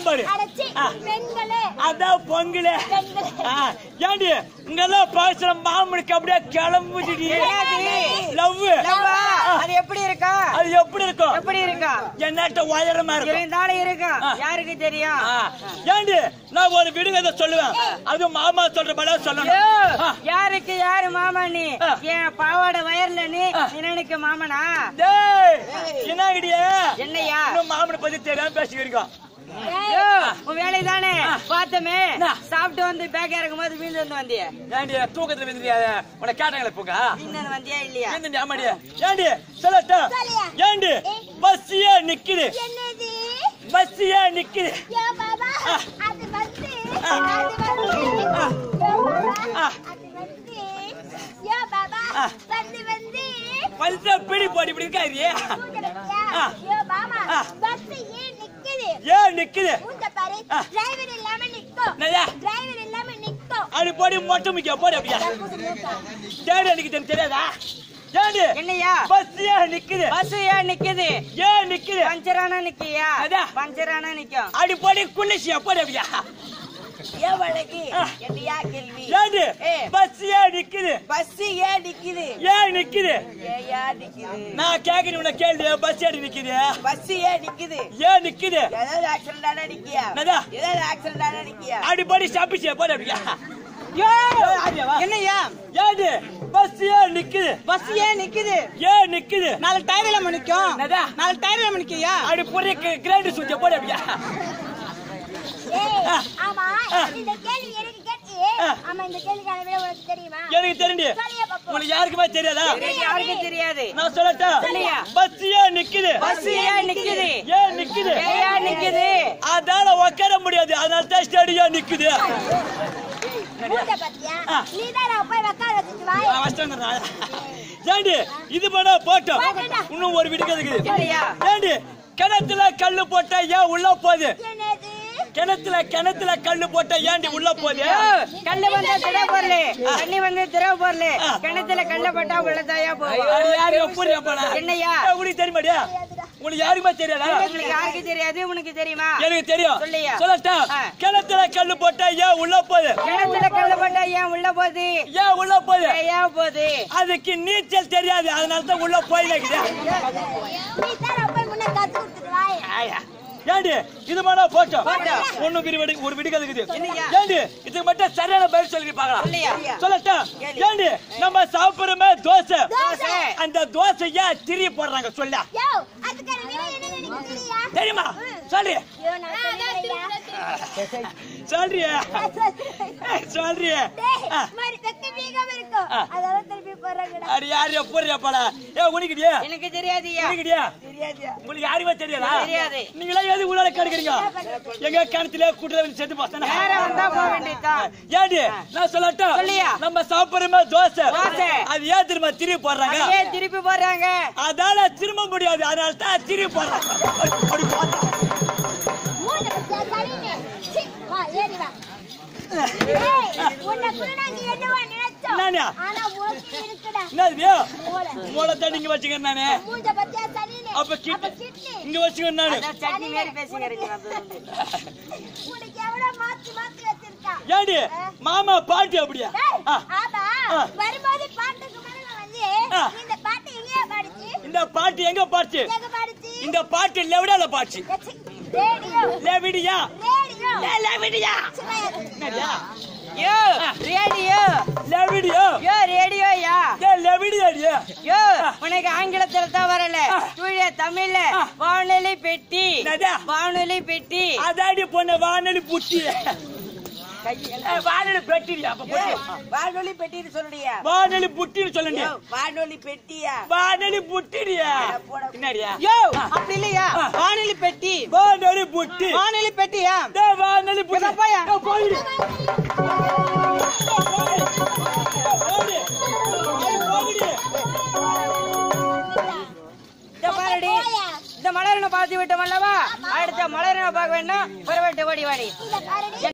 சாப்பாடு அடைச்சி ஆ. பெண்களே அதான் பொங்கல் பெண்களே ஆ, ஏண்டி இங்கெல்லாம் பேசுற மாமனுக்கு அப்படியே கிளம்புதுடி என்னது? லவ் லவ்வா? அது எப்படி இருக்கா அது எப்படி இருக்கும் எப்படி இருக்கா என்னட்ட உயரமா இருக்கும் இருந்தாலும் இருக்கும் ஆ. யாருக்கு தெரியும் ஆ, ஏண்டி நான் ஒரு விடுகதை சொல்லுவேன் அது மாமா சொல்ற மாதிரி ஐயோ, சொல்லணும் ஆ. யாருக்கு யாரு மாமா நீ ஆ. என் பாவாடை வயர்ல நீ ஆ. எனக்கு மாமனா டேய் என்னடியே என்னையா இன்னும் மாமனை பத்தி தெரியாம பேசிக்கிறீங்க ஐயோ, உன் வேலை தானே ஆ. பார்த்தமே என்ன? சாப்பிட்டு வந்து பேக் இறக்கும் போது வீந்து வந்து வந்திய ஏண்டி தூக்கத்துல விழுந்துறியா உன கேட்டாங்களே போங்க வீந்து வந்தியா இல்லையா விழுந்துடி ஆமாடியா ஏண்டி சொல்லட்டா சொல்லியா? ஏண்டி பஸ் ஏன் நிக்குது என்னது பஸ் ஏன் நிக்குது யோ பாபா ஆ. அது வந்து ஆ. அது வந்து ஆ. யோ பாபா ஆ. அது வந்து யோ பாபா ஆ. வந்து வந்து பல்ச பிடி போடி இப்படி இருக்காரு மூஞ்ச பத்தியா ஆ. யோ பாபா ஆ. பஸ் ஏன் நிக்குது ஏன் நிக்குது மூஞ்ச பாரு ஆ. டிரைவர் இல்லாம நிக்கும் என்னய்யா? டிரைவர் இல்லாம நிக்கும் அப்படி போடி மொட்டை முக்கிய போடி அப்படியா தேடி அடிக்குது தெரியாதா ஏண்டி என்னையா பஸ் ஏன் நிக்குது பஸ் ஏன் நிக்குது ஏன் நிக்குது பஞ்சரானா நிக்கியா அதான். பஞ்சரானா நிக்கும் அப்படி போடி குளிச்சியா போடி அப்படியா ஏன் வழக்கு ஆ. என்னையா கேள்வி ஏண்டி ஏ. பஸ் ஏன் நிக்குது பஸ் ஏன் நிக்குது ஏன் நிக்குது ஏயா நிக்குது நான் கேக்குறேன் உன கேள்வி பஸ் ஏறி நிக்குது பஸ் ஏன் நிக்குது ஏன் நிக்குது ஏதாவது ஆக்சிடென்ட் ஆனா நிக்கியா என்னதா? ஏதாவது ஆக்சிடென்ட் ஆனா நிக்கியா அப்படி போடி சாப்பிச்சியா போடி அப்படியா என்னையா ஏண்டி பஸ் ஏன் நிக்குது பஸ் ஏன் நிக்குது ஏன் நிக்குது நாலு டயர்ல நிக்கும் என்னதா? நாலு டயர்ல நிக்கியா அப்படி போடி கிரைண்ட் சுத்திய போடி அப்படியா ஏய், ஆ. ஆமா ஆ. இந்த கேள்வி எனக்கு கேட்டு ஆ. ஆமா இந்த கேள்விக்கான விட உனக்கு தெரியுமா எனக்கு தெரிஞ்சு சொல்லியே பாப்போம். உங்களுக்கு யாருக்குமே தெரியாதா எனக்கு யாருக்கும் தெரியாது நான் சொல்லட்டா சொல்லுயா. பஸ் ஏன் நிக்குது பஸ் ஏன் நிக்குது ஏன் நிக்குது ஏன் நிக்குது அதால உட்கார முடியாது அதனால தான் ஸ்டடியா நிக்குது மூஞ்ச பாத்தியா ஆ. நீதான் நான் போய் உட்கார வச்சுட்டு வா நான் வச்சிட்டேன் ஏண்டி இது பண்ணா போட்டோம் போட்டுடா. இன்னும் ஒரு விடுக்கு இருக்குது இல்லையா? ஏண்டி கிணத்துல கல்லு போட்டா ஏன் உள்ள போகுது என்னது கிணத்துல கிணத்துல கல்லு போட்டா ஏண்டி உள்ள போகுது ஐயோ, கல்லு வந்து திரவ பொருள் தண்ணி வந்து திரவ பொருள் ஆ. கிணத்துல கல்ல போட்டா உள்ளதாயா அது போகும் யாரு புரியா போனா என்னய்யா? உங்களுக்கு தெரியுமாடியா உங்களுக்கு யாருக்குமே தெரியாதா உங்களுக்கு யாருக்கு தெரியாது உனக்கு தெரியுமா எனக்கு தெரியும் சொல்லுயா. சொல்லட்டா ஆ. கிணத்துல கல்லு போட்டா ஏன் உள்ள போகுது கிணத்துல கல்ல போட்டா ஏன் உள்ள போகுது ஏன் உள்ள போகுது ஏன் போகுது அதுக்கு நீச்சல் தெரியாது அதனால தான் உள்ள போய் வைக்குது நீ தான் போய் முன்ன கத்து கொடுத்துட்டு வா ஏண்டி இது பண்ணா போட்டோம் போட்டோம். ஒண்ணு விடு ஒரு விடுக்கு இருக்குது என்னய்யா? ஏண்டி இதுக்கு மட்டும் சரியான பதில் சொல்லி பார்க்கலாம் சொல்லியா சொல்லட்டா கேளு. ஏண்டி நம்ம சாப்பிடுறோமே தோசை தோசை அந்த தோசை ஏன் திரி போடுறாங்க சொல்ல யோ அதுக்கான விட என்ன எனக்கு தெரியா தெரியுமா சொல்லு யோ நான் சொல்றேன்யா. சொல்றியே சொல்றியே டேய், ஆ. மாதிரி வெக்க வீகம் இருக்கும் ஆ. அதெல்லாம் திருப்பி போறாங்கடா அடி யாரு போறியா பல ஏ உனிக்கிட்டியா எனக்கு தெரியாதுயா உனிக்கிட்டியா தெரியாதுயா உங்களுக்கு யாருமே தெரியாதா தெரியாது. நீங்களா எது உள்ளால கெடுக்குறீங்க எங்க கிணத்துல கூட்டுல வந்து செத்து போத்தானே நேரா வந்தா போக வேண்டியதுதான் ஏண்டி நான் சொல்லட்டும் சொல்லியா. நம்ம சாப்பிடுறோமே தோசை தோசை. அது ஏன் திரும்ப திருப்பி போடுறாங்க அதையே திருப்பி போடுறாங்க அதால திரும்ப முடியாது அதனால தான் திருப்பி போடுறாங்க அப்படி போட்டா. மூணு பத்தியா சரின்னு சீ, வா ஏறி வா ஏய், உன்னை குருநாங்கி என்னவா நினைச்சோம் என்னண்ணா? ஆனா உனக்கு இருக்குடா என்னது மூளை. மூளை தான் இங்க வச்சுக்கிறேன் நானு மூஞ்ச பத்தியா சரின்னு அப்ப கிட்ட கிட்னி இங்க வச்சுக்கிறேன் நானு அதான் சட்னி மாரி பேசுகிறீங்க உனக்கு எவ்வளவு மாத்தி மாத்தி வச்சிருக்கா ஏண்டி மாமா பாட்டி அப்படியா டேய், ஆ, ஆமா ஆ. வரும்போது பாட்டுக்கு மேல வந்து ஆ. இந்த பாட்டு எங்கேயா பாடுச்சு இந்த பாட்டு எங்க பாட்டு எங்க பாடுச்சு இந்த பாட்டு லெவிடால பாட்டு எச்சி, ரேடியோ லெவிடியா ரேடியோ லெவிடியா சும்மா இரு. என்னடியா யோ ரேடியோ லெவிடியோ யோ ரேடியோயா ஏ லெவிடியாடியா யோ உனக்கு ஆங்கிலத்துல தான் வரல ஆ. தூய தமிழ்ல ஆ. வானொலி பெட்டி என்னது? வானொலி பெட்டி அதாடி பொண்ணு வானொலி புட்டி ஏ, வானொலி பெட்டியா அப்ப புட்டி வானொலி பெட்டின்னு சொல்றியா வானொலி புட்டின்னு சொல்லுங்க வானொலி பெட்டியா வானொலி புட்டிடியா என்னடியா யோ அப்படி இல்லையா ஆ. வானொலி பெட்டி வானொலி புட்டி வானொலி பெட்டியா டேய், வானொலி புட்டி இதை போயா. டேய், போயிடு. போயிடு. போயிடு. இந்த பாருடி போயா. இந்த மலரனை பார்த்து விட்டோம் அல்லவா அடுத்த மலரனை பார்க்க வேண்டாம் புறவட்டு ஓடி வாடி இத பாருடி